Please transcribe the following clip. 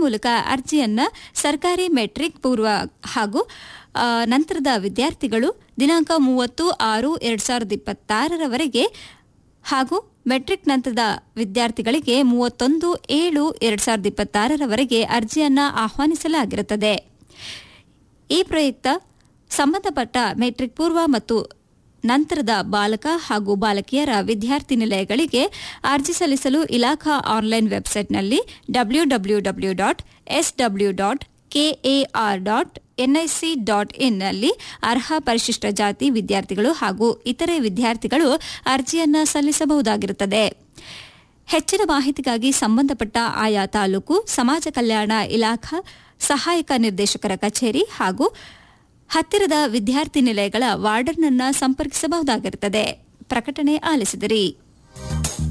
ಮೂಲಕ ಅರ್ಜಿಯನ್ನ ಸರ್ಕಾರಿ ಮೆಟ್ರಿಕ್ ಪೂರ್ವ ಹಾಗೂ ಆ, ನಂತರದ ವಿದ್ಯಾರ್ಥಿಗಳು ದಿನಾಂಕ ಮೂವತ್ತು ಆರು ಎರಡ್ ಸಾವಿರದ ಇಪ್ಪತ್ತಾರರವರೆಗೆ ಹಾಗೂ ಮೆಟ್ರಿಕ್ ನಂತರದ ವಿದ್ಯಾರ್ಥಿಗಳಿಗೆ ಮೂವತ್ತೊಂದು ಏಳು ಎರಡ್ ಸಾವಿರದ ಇಪ್ಪತ್ತಾರರವರೆಗೆ ಅರ್ಜಿಯನ್ನ ಆಹ್ವಾನಿಸಲಾಗಿರುತ್ತದೆ ಈ ಪ್ರಯುಕ್ತ ಸಂಬಂಧಪಟ್ಟ ಮೆಟ್ರಿಕ್ ಪೂರ್ವ ಮತ್ತು ನಂತರದ ಬಾಲಕ ಹಾಗೂ ಬಾಲಕಿಯರ ವಿದ್ಯಾರ್ಥಿ ನಿಲಯಗಳಿಗೆ ಅರ್ಜಿ ಸಲ್ಲಿಸಲು ಇಲಾಖಾ ಆನ್ಲೈನ್ ವೆಬ್ಸೈಟ್ನಲ್ಲಿ W W W dot S W dot KAR dot NIC dot ಇನ್ನಲ್ಲಿ ಅರ್ಹ ಪರಿಶಿಷ್ಟ ಜಾತಿ ವಿದ್ಯಾರ್ಥಿಗಳು ಹಾಗೂ ಇತರೆ ವಿದ್ಯಾರ್ಥಿಗಳು ಅರ್ಜಿಯನ್ನ ಸಲ್ಲಿಸಬಹುದಾಗಿರುತ್ತದೆ ಹೆಚ್ಚಿನ ಮಾಹಿತಿಗಾಗಿ ಸಂಬಂಧಪಟ್ಟ ಆಯಾ ತಾಲೂಕು ಸಮಾಜ ಕಲ್ಯಾಣ ಇಲಾಖಾ ಸಹಾಯಕ ನಿರ್ದೇಶಕರ ಕಚೇರಿ ಹಾಗೂ ಹತ್ತಿರದ ವಿದ್ಯಾರ್ಥಿ ನಿಲಯಗಳ ವಾರ್ಡನ್ನನ್ನ ಸಂಪರ್ಕಿಸಬಹುದಾಗಿರುತ್ತದೆ ಪ್ರಕಟಣೆ ಆಲಿಸಿದಿರಿ